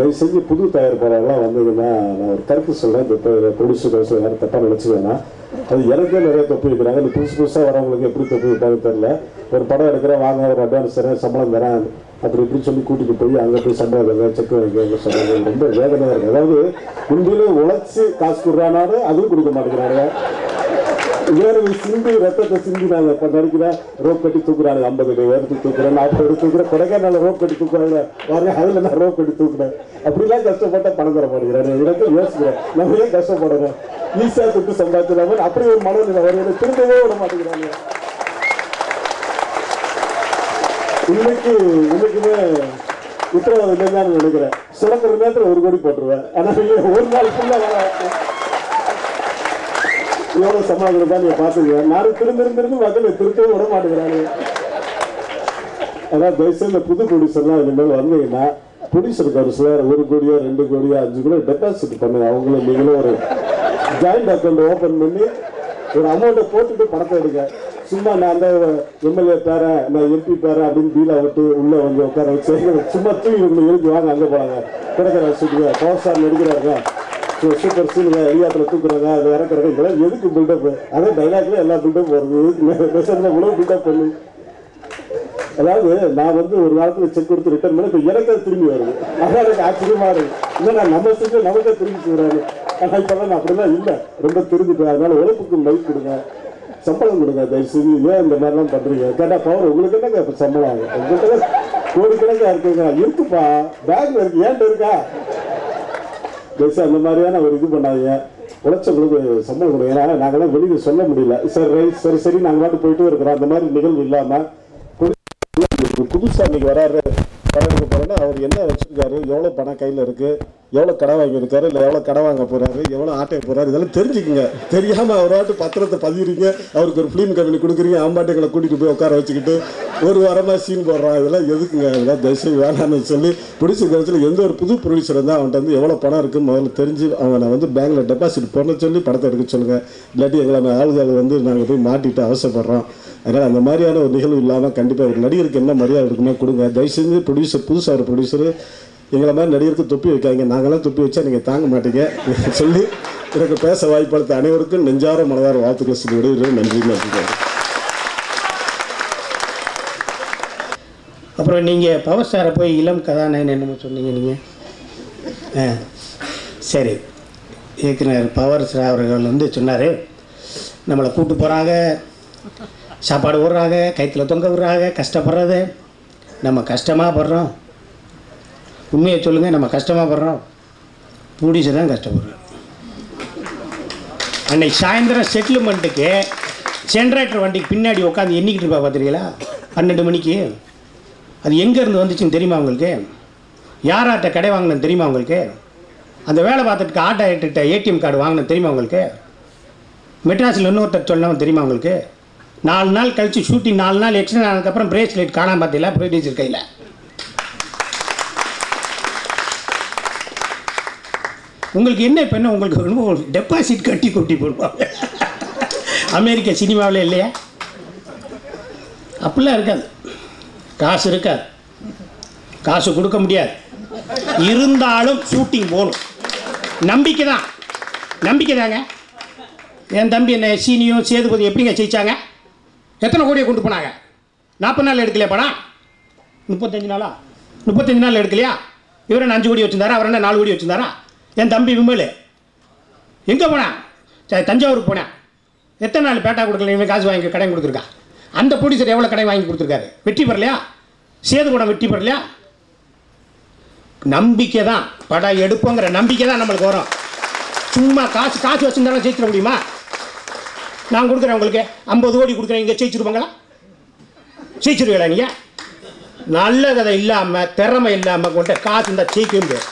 தயவு செஞ்சு புது தயாரிப்பாளர்லாம் வந்தீங்கன்னா நான் ஒரு கருத்து சொல்கிறேன் இந்த ப்ரொடியூசர் கவுன்சில் யாரும் தப்பாக நினச்சி வேணாம் அது எனக்கே நிறைய தப்பு வைக்கிறாங்க இந்த புதுசு புதுசாக வரவங்களுக்கு எப்படி தப்பு வைப்பாங்க தெரியல ஒரு படம் எடுக்கிறேன் வாங்க ஒரு அட்வான்ஸ் தரேன் சம்பளம் தரேன் அப்படி இப்படி சொல்லி கூட்டிட்டு போய் அங்கே போய் சம்பளம் வைங்க செக் வைங்க சொல்கிறாங்க ரொம்ப வேதனையாக இருக்குது அதாவது உண்மையிலே உழைச்சி காசு கொடுறானாரு அதுவும் கொடுக்க மாட்டேங்கிறாங்க வேற ஒரு சிந்தி ரத்தத்தை சிந்தி நாங்க இப்ப நடிக்கிறேன் ரோப் கட்டி தூக்குறாங்க ஐம்பது அடி உயரத்துக்கு தூக்குறேன் நாற்பது அடி தூக்குறேன் கொடைக்கானல ரோப் கட்டி தூக்குறாங்க வரேன் அதுல நான் ரோப் கட்டி தூக்குறேன் அப்படிலாம் கஷ்டப்பட்டா பணம் தர மாட்டேங்கிறாரு எனக்கு யோசிக்கிறேன் நம்ம ஏன் கஷ்டப்படுறேன் ஈஸியா துட்டு சம்பாதிச்சிடாம அப்படி ஒரு மனநிலை வருது திரும்பவே விட மாட்டேங்கிறாங்க இன்னைக்கு இன்னைக்குமே உத்தரவாதம் இல்லைன்னு நான் நினைக்கிறேன் சுடக்கிற நேரத்தில் ஒரு கோடி போட்டுருவேன் ஆனா நீங்க ஒரு நாள் ஃபுல்லா வேலை எவ்வளவு சமாளிக்கிறதா தான் நீங்க பாத்துங்க நானும் திரும்ப திரும்ப திரும்ப மக்களை திருத்தவே விட மாட்டேங்கிறாங்க அதான் தயவுசெய்து இந்த புது ப்ரொடியூசர்லாம் இனிமேல் வந்தீங்கன்னா ப்ரொடியூசர் கவுன்சிலர் ஒரு கோடியோ ரெண்டு கோடியோ அஞ்சு கோடியோ டெபாசிட் பண்ணுங்க அவங்களும் நீங்களும் ஒரு ஜாயிண்ட் அக்கௌண்ட் ஓப்பன் பண்ணி ஒரு அமௌண்ட்டை போட்டுட்டு படத்தை எடுங்க சும்மா நான் அந்த எம்எல்ஏ பேரன் நான் எம்பி பேரன் அப்படின்னு டீலை விட்டு உள்ள வந்து உட்கார வச்சு சும்மா தூக்கி இவங்க இருக்கு வாங்க அங்கே போனாங்க கிடைக்கிற வச்சுட்டு பவர் ஸ்டார் நடிக்கிறாங்க ஸோ சூப்பர் சீனுங்க எலியாத்தில் தூக்குறாங்க அது இறக்குறாங்க இதெல்லாம் எதுக்கு பில்டப் அதான் டைலாக்ல எல்லா பில்டப் வருது மெசேஜில் இவ்வளோ பில்டப் பண்ணி அதாவது நான் வந்து ஒரு காலத்துல செக் கொடுத்து ரிட்டர்ன் பண்ணி இப்போ எனக்கு அது திரும்பி வருது அதான் எனக்கு ஆச்சரியமா இருக்கு இல்லை நான் நம்ம செஞ்சு நமக்கே திரும்பி போகிறாரு ஆனால் இப்போல்லாம் நான் அப்படிலாம் இல்லை ரொம்ப திரும்பிட்டேன் அதனால உழைப்புக்கு லைஃப் கொடுங்க சம்பளம் கொடுங்க தயவு செஞ்சு ஏன் இந்த மாதிரிலாம் பண்றீங்க கேட்டா பவர் உங்களுக்கு என்னங்க இப்போ சம்பளம் ஆகும் உங்கள்கிட்ட கோடிக்கணக்காக இருக்குங்க இருக்குப்பா பேங்க்ல இருக்கு ஏன்ட்டு இருக்கா தயவுசெய்து அந்த மாதிரியான ஒரு இது பண்ணாதீங்க உழைச்சவங்களுக்கு சம்பளம் கொடுங்க ஏன்னா நாங்களாம் வெளியில் சொல்ல முடியல சரி ரைட் சரி சரி நாங்கள் பாட்டு போயிட்டு இருக்கிறோம் அந்த மாதிரி நிகழ்வு இல்லாமல் புதுசா இன்னைக்கு வராரு படம் எடுக்க போறேன்னா அவர் என்ன வச்சிருக்காரு எவ்வளவு பணம் கையில இருக்கு எவ்வளவு கடை வாங்கியிருக்காரு இல்லை எவ்வளவு கடை வாங்க போறாரு எவ்வளவு ஆட்டை போறாரு இதெல்லாம் தெரிஞ்சுக்கங்க தெரியாம அவராட்டு பத்திரத்தை பதிவுறீங்க அவருக்கு ஒரு ஃபிலிம் கம்பெனி கொடுக்குறீங்க ஆம்பாட்டைகளை கூட்டிட்டு போய் உட்கார வச்சுக்கிட்டு ஒரு வாரமா சீன் போடுறான் இதெல்லாம் எதுக்குங்க இதெல்லாம் தயவுசெய்து வேணாம்னு சொல்லி ப்ரொடியூசர் கருத்தில் எந்த ஒரு புது ப்ரொடியூசர் இருந்தால் அவன்கிட்ட வந்து எவ்வளோ பணம் இருக்குன்னு முதல்ல தெரிஞ்சு அவனை வந்து பேங்க்ல டெபாசிட் பண்ண சொல்லி படத்தை எடுக்க சொல்லுங்க இல்லாட்டி எங்களை ஆளுகள் வந்து நாங்கள் போய் மாட்டிட்டு அவசரப்படுறோம் அதனால் அந்த மாதிரியான ஒரு நிகழ்வு இல்லாமல் கண்டிப்பாக ஒரு நடிகருக்கு என்ன மரியாதை இருக்குமே கொடுங்க தயவு செஞ்சு ப்ரொடியூசர் புதுசாக ஒரு ப்ரொடியூசர் எங்களை மாதிரி நடிகருக்கு தொப்பி வைக்காங்க நாங்களாம் தொப்பி வச்சா நீங்கள் தாங்க மாட்டீங்க சொல்லி எனக்கு பேச வாய்ப்பளித்த அனைவருக்கும் நெஞ்சார மனதார வாழ்த்துக்கள் சொல்லி விடுகிறேன் நன்றி நன்றி அப்புறம் நீங்கள் பவர் ஸ்டாரை போய் இளம் கதாநாயகன் என்னமோ சொன்னீங்க நீங்கள் ஆ சரி இயக்குனர் பவர் ஸ்டார் அவர்கள் வந்து சொன்னார் நம்மளை கூட்டு போகிறாங்க சாப்பாடு விட்றாங்க கைத்தில் தொங்க விட்றாங்க கஷ்டப்படுறது நம்ம கஷ்டமாக படுறோம் உண்மையை சொல்லுங்கள் நம்ம கஷ்டமாக படுறோம் பூடிச்சு தான் கஷ்டப்படுறோம் அன்னைக்கு சாயந்தரம் செட்டில்மெண்ட்டுக்கு ஜென்ரேட்டர் வண்டிக்கு பின்னாடி உட்காந்து எண்ணிக்கிட்டு இருப்பா பார்த்துருக்கீங்களா பன்னெண்டு மணிக்கு அது எங்கேருந்து வந்துச்சுன்னு தெரியுமா உங்களுக்கு யாராட்ட கடை வாங்கினது தெரியுமா உங்களுக்கு அந்த வேலை பார்த்துட்டு ஆட்டோகிட்ட ஏடிஎம் கார்டு வாங்கினது தெரியுமா உங்களுக்கு மெட்ராஸில் இன்னொருத்தர் சொன்னவன் தெரியுமா உங்களுக்கு நாலு நாள் கழிச்சு ஷூட்டிங் நாலு நாள் எக்ஸ்டெண்ட் ஆனதுக்கப்புறம் பிரேஸ்லெட் காணாம பார்த்தீங்களா ப்ரொடியூசர் கையில் உங்களுக்கு என்ன இப்போ என்ன உங்களுக்கு வேணுமோ உங்களுக்கு டெபாசிட் கட்டி கொட்டி போடுவாங்க அமெரிக்க சினிமாவில் இல்லையா அப்படிலாம் இருக்காது காசு இருக்காது காசு கொடுக்க முடியாது இருந்தாலும் ஷூட்டிங் போகணும் நம்பிக்கை தான் நம்பிக்கை தாங்க என் தம்பி என்ன சீனியும் சேதுபதி எப்படிங்க ஜெயிச்சாங்க எத்தனை கோடியை கொண்டு போனாங்க நாற்பது நாள் எடுக்கலையா படம் முப்பத்தஞ்சு நாளா முப்பத்தஞ்சு நாள் எடுக்கலையா இவர் என்ன அஞ்சு கோடி வச்சிருந்தாரா அவர் என்ன நாலு கோடி வச்சிருந்தாரா என் தம்பி விமல் எங்கே போனேன் சரி தஞ்சாவூருக்கு போனேன் எத்தனை நாள் பேட்டா கொடுக்கல இவன் காசு வாங்கி கடன் கொடுத்துருக்கா அந்த ப்ரொடியூசர் எவ்வளோ கடன் வாங்கி கொடுத்துருக்காரு வெற்றி பெறலையா சேது கூட வெற்றி பெறலையா நம்பிக்கை தான் படம் எடுப்போங்கிற நம்பிக்கை தான் நம்மளுக்கு வரும் சும்மா காசு காசு வச்சுருந்தாலும் ஜெயிச்சிட முடியுமா நான் கொடுக்குறேன் உங்களுக்கு ஐம்பது கோடி கொடுக்குறேன் இங்கே ஜெயிச்சிருப்பாங்களா ஜெயிச்சிருவீங்களா நீங்கள் நல்ல கதை இல்லாமல் திறமை இல்லாமல் கொண்ட காசு இருந்தால் ஜெயிக்க முடியாது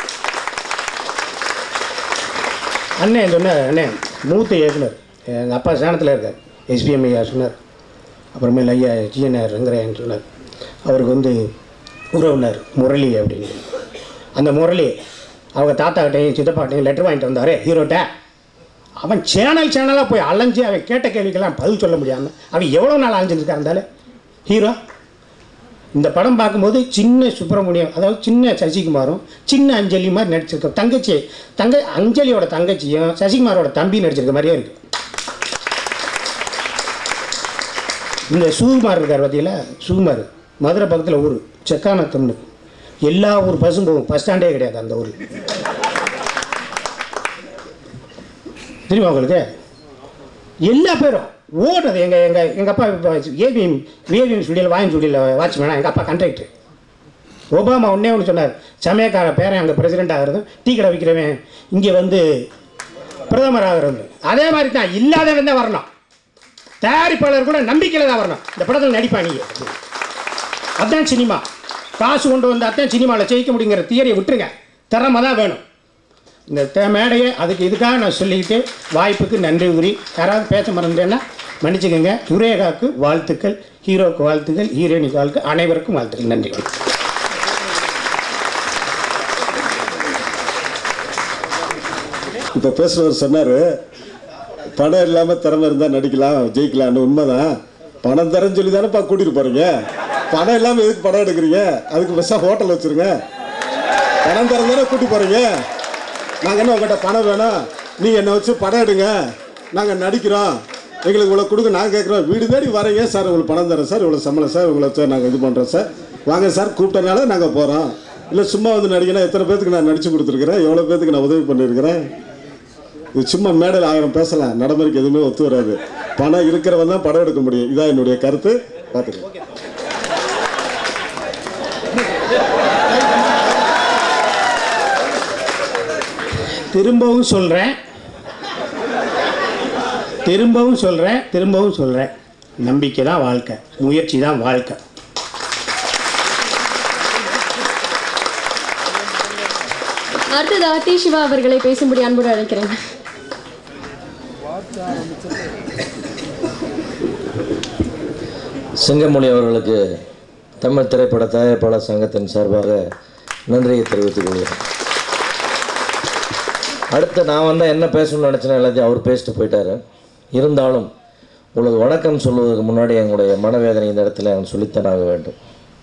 அண்ணன் சொன்னார் அண்ணன் மூத்த இயக்குனர் எங்கள் அப்பா சாணத்தில் இருக்கார் எஸ்பிஎம் ஐயா சொன்னார் அப்புறமேல ஐயா ஜிஎன்ஆர் ரங்கராயன் சொன்னார் அவருக்கு வந்து உறவினர் முரளி அப்படின்னு அந்த முரளி அவங்க தாத்தாக்கிட்டையும் சித்தப்பாட்டையும் லெட்டர் வாங்கிட்டு வந்தார் ஹீரோட்ட அவன் சேனல் சேனலாக போய் அலைஞ்சு அவன் கேட்ட கேள்விக்கெல்லாம் பதில் சொல்ல முடியாமல் அவன் எவ்வளோ நாள் அலைஞ்சிருக்கா இருந்தாலும் ஹீரோ இந்த படம் பார்க்கும்போது சின்ன சுப்பிரமணியம் அதாவது சின்ன சசிகுமாரும் சின்ன அஞ்சலி மாதிரி நடிச்சிருக்க தங்கச்சி தங்க அஞ்சலியோட தங்கச்சியும் சசிகுமாரோட தம்பி நடிச்சிருக்க மாதிரியே இருக்கு இந்த சுகுமார் இருக்கார் பார்த்தீங்களா சுகுமார் மதுரை பக்கத்தில் ஊர் செக்கானத்தம்னு எல்லா ஊர் பஸ்ஸும் போகும் பஸ் ஸ்டாண்டே கிடையாது அந்த ஊர் தெரியுமா உங்களுக்கு எல்லா பேரும் ஓடுறது எங்கள் எங்கள் எங்கள் அப்பா ஏவிஎம் ஏவிஎம் ஸ்டுடியோவில் வாயின் ஸ்டுடியோவில் வாட்ச்மேனா எங்கள் அப்பா கண்ட்ராக்டர் ஒபாமா ஒன்றே ஒன்று சொன்னார் சமயக்கார பேரன் அங்கே பிரசிடென்ட் ஆகிறதும் டீ கடை விற்கிறவன் இங்கே வந்து பிரதமர் ஆகிறது அதே மாதிரி தான் இல்லாதவன் தான் வரணும் தயாரிப்பாளர் கூட நம்பிக்கையில் தான் வரணும் இந்த படத்தில் நடிப்பாங்க அதுதான் சினிமா காசு கொண்டு வந்தால் தான் சினிமாவில் ஜெயிக்க முடியுங்கிற தியரியை விட்டுருங்க திறமை தான் வேணும் இந்த தே- மேடையை அதுக்கு இதுக்காக நான் சொல்லிக்கிட்டு வாய்ப்புக்கு நன்றி கூறி யாராவது பேச மறந்துட்டேன்னா மன்னிச்சுக்கோங்க யுரேகாவுக்கு வாழ்த்துக்கள் ஹீரோக்கு வாழ்த்துக்கள் ஹீரோயினுக்கு வாழ்த்து அனைவருக்கும் வாழ்த்துக்கள் நன்றி இப்போ பேசுகிறவர் சொன்னார் பணம் இல்லாமல் திறமை இருந்தால் நடிக்கலாம் ஜெயிக்கலாம்னு உண்மைதான் பணம் தரேன்னு சொல்லி தானேப்பா கூட்டிகிட்டு போகிறீங்க பணம் இல்லாமல் எதுக்கு படம் எடுக்கிறீங்க அதுக்கு பெருசாக ஹோட்டல் வச்சுருங்க பணம் தரம் தானே கூட்டி போகிறீங்க நாங்கள் என்ன உங்கள்கிட்ட பணம் வேணும் நீங்கள் என்னை வச்சு படம் எடுங்க நாங்கள் நடிக்கிறோம் எங்களுக்கு இவ்வளோ கொடுங்க நாங்கள் கேட்குறோம் வீடு தேடி வரீங்க சார் உங்களுக்கு பணம் தரேன் சார் இவ்வளோ சம்பளம் சார் இவ்வளோ சார் நாங்கள் இது பண்ணுறோம் சார் வாங்க சார் கூப்பிட்டனால நாங்கள் போகிறோம் இல்லை சும்மா வந்து நடிக்கணும் எத்தனை பேத்துக்கு நான் நடிச்சு கொடுத்துருக்குறேன் எவ்வளோ பேத்துக்கு நான் உதவி பண்ணியிருக்கிறேன் இது சும்மா மேடையில் ஆயிரம் பேசலாம் நடைமுறைக்கு எதுவுமே ஒத்து வராது பணம் இருக்கிறவன் தான் படம் எடுக்க முடியும் இதான் என்னுடைய கருத்து பார்த்துக்கலாம் திரும்பவும் சொல்கிறேன் திரும்பவும் சொல்கிறேன் திரும்பவும் சொல்கிறேன் நம்பிக்கை தான் வாழ்க்கை முயற்சி தான் வாழ்க்கை அடுத்ததாக டி சிவா அவர்களை பேசும்படி அன்போடு அழைக்கிறேன் சிங்கமொழி அவர்களுக்கு தமிழ் திரைப்பட தயாரிப்பாளர் சங்கத்தின் சார்பாக நன்றியை தெரிவித்துக் கொள்கிறேன் அடுத்து நான் வந்தால் என்ன பேசணும்னு நினச்சேன் எல்லாத்தையும் அவர் பேசிட்டு போயிட்டாரு இருந்தாலும் உங்களுக்கு வணக்கம் சொல்வதற்கு முன்னாடி எங்களுடைய மனவேதனை இந்த இடத்துல நான் சொல்லித்தான் ஆக வேண்டும்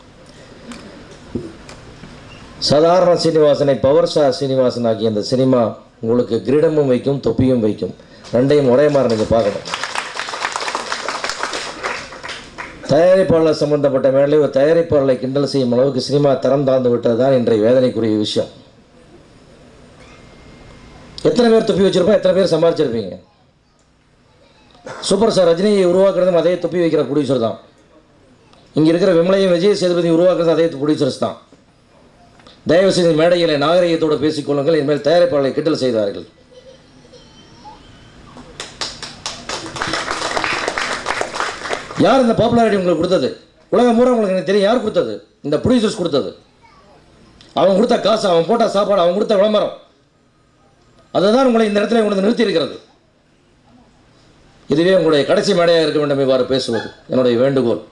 சாதாரண சீனிவாசனை பவர் ஸ்டார் சீனிவாசன் ஆகிய இந்த சினிமா உங்களுக்கு கிரீடமும் வைக்கும் தொப்பியும் வைக்கும் ரெண்டையும் ஒரே மாதிரி நீங்கள் பார்க்கணும் தயாரிப்பாளர் சம்பந்தப்பட்ட மேலே ஒரு தயாரிப்பாளரை கிண்டல் செய்யும் அளவுக்கு சினிமா தரம் தாழ்ந்து விட்டது தான் இன்றைய வேதனைக்குரிய விஷயம் எத்தனை பேர் தொப்பி வச்சிருப்போம் எத்தனை பேர் சம்பாதிச்சிருப்பீங்க சூப்பர் ஸ்டார் ரஜினியை உருவாக்குறதும் அதே தொப்பி வைக்கிற ப்ரொடியூசர் தான் இங்கே இருக்கிற விமலையும் விஜய் சேதுபதி உருவாக்குறது அதே ப்ரொடியூசர்ஸ் தான் தயவு செய்து மேடைகளை நாகரிகத்தோடு பேசிக்கொள்ளுங்கள் இனிமேல் தயாரிப்பாளரை கிண்டல் செய்தார்கள் யார் இந்த பாப்புலாரிட்டி உங்களுக்கு கொடுத்தது உலகம் பூரா உங்களுக்கு எனக்கு தெரியும் யார் கொடுத்தது இந்த ப்ரொடியூசர்ஸ் கொடுத்தது அவன் கொடுத்த காசு அவன் போட்ட சாப்பாடு அவன் கொடுத்த விளம்பரம் அதுதான் உங்களை இந்த இடத்துல கொண்டு வந்து நிறுத்தி இருக்கிறது இதுவே உங்களுடைய கடைசி மேடையாக இருக்க வேண்டும் இவ்வாறு பேசுவது என்னுடைய வேண்டுகோள்